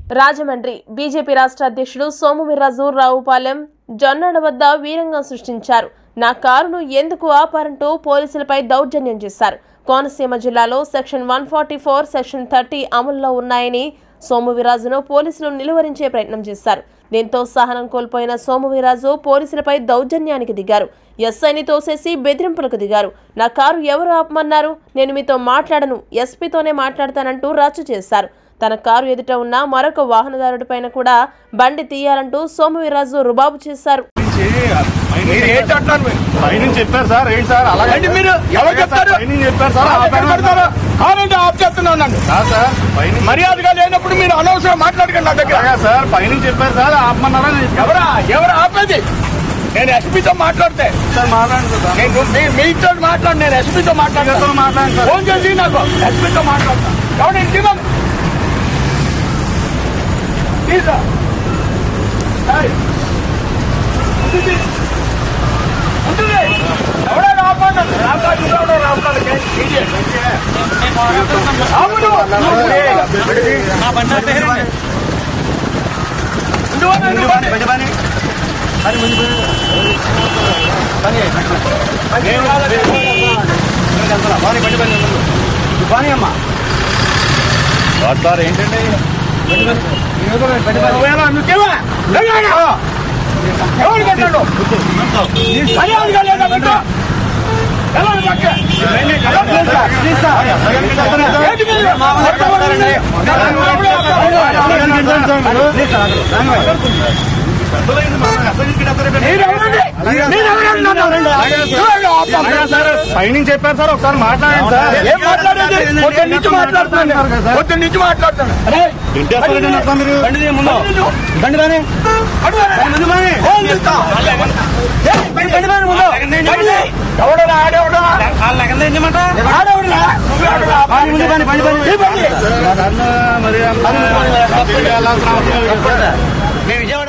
Rajahmundry BJP రాష్ట్ర అధ్యక్షుడు సోమువీర్రాజు రావుపాలెం జొన్నడ వద్ద వీరంగం సృష్టించారు నా కారును ఎందుకు ఆపారంటూ పోలీసులపై దౌర్జన్యం చేశారు కోనసీమ జిల్లాలో section one forty four section thirty అమల్లో ఉన్నాయని సోమువీరాజును పోలీసులు నిలువరించే ప్రయత్నం చేశారు దీంతో సహనం కోల్పోయిన సోమువీరాజు పోలీసులపై దౌర్జన్యానికి దిగారు ఎస్ఐని తోసేసి బెదిరింపులకు దిగారు నా కారు ఎవరు ఆపమన్నారు నేను మీతో మాట్లాడను ఎస్పీతోనే మాట్లాడతానంటూ రచ్చు చేశారు తన కారు ఎదుట ఉన్న మరొక వాహనదారుడిపైన కూడా బండి తీయాలంటూ సోమువీర్రాజు రుబాబు చేశారు మీరు ఏంటి అంటున్నారు మీరు? పైనుంచి చెప్పారు సార్ ఏంటి సార్ అలాగే ఏంటి మీరు ఎవరు చెప్తారు పైనుంచి చెప్పారు సార్ కారు ఎక్కడ ఆపాను పెడతారు? కారు అంటే ఆఫ్ చేస్తున్నాను నన్ను కాదు సార్ పైనుంచి మర్యాదగా లేనప్పుడు మీరు అనవసరం మాట్లాడకండి నా దగ్గర అలాగా సార్ పైనుంచి చెప్పారు సార్ ఆపమన్నారా నేను చెప్పాను. ఎవరా ఎవరు ఆపేది నేను ఎస్పీతో మాట్లాడితే సార్ మాట్లాడండి సార్ నేను మీ- మీతో మాట్లాడు నేను ఎస్పీతో మాట్లాడతాను మీతో మాట్లాడండి సార్ ఫోన్ చేసి నాకు ఎస్పీతో మాట్లాడతా ఎవరు తీమను తీసా ఏయ్. ఉంటుంది. ఉంటుంది. ఎవడైనా ఆపండి. రాకాడు, ఎవడో రాకాడు. ఇడియట్. అవును. ఇందువల్ల ఇందువల్ల. సార్ ఏంటండి ఒకవేళ నువ్వేవా? లేగానా? ఎవరు పెట్టాడు? మర్యాదగా లేదా పెట్టు? ఎలా ఉంది పక్క? ఎలా ఉంది సార్? ఏంటి మీరు? కొట్టబడండి. మీరెవరండి? మీరెవరండి నన్ను? నువ్వెవరు ఆపుతావు? పైనుంచి చెప్పారు సార్ ఒకసారి మాట్లాడండి సార్ ఏం మాట్లాడేది? పొద్దున్న నుంచి మాట్లాడుతున్నాను పొద్దున్న నుంచి మాట్లాడుతున్నాను అరే ఇంటి వస్తారండి అట్లా మీరు బండి బానే బండి బానే ఫోన్ చేస్తా బండి బానే ముందు బండి ఎవడరా ఆడేవడా ఆడేవడా నువ్వే ఆడరా బండి బండి బండి బండి బండి మరి మేము విజయవాడ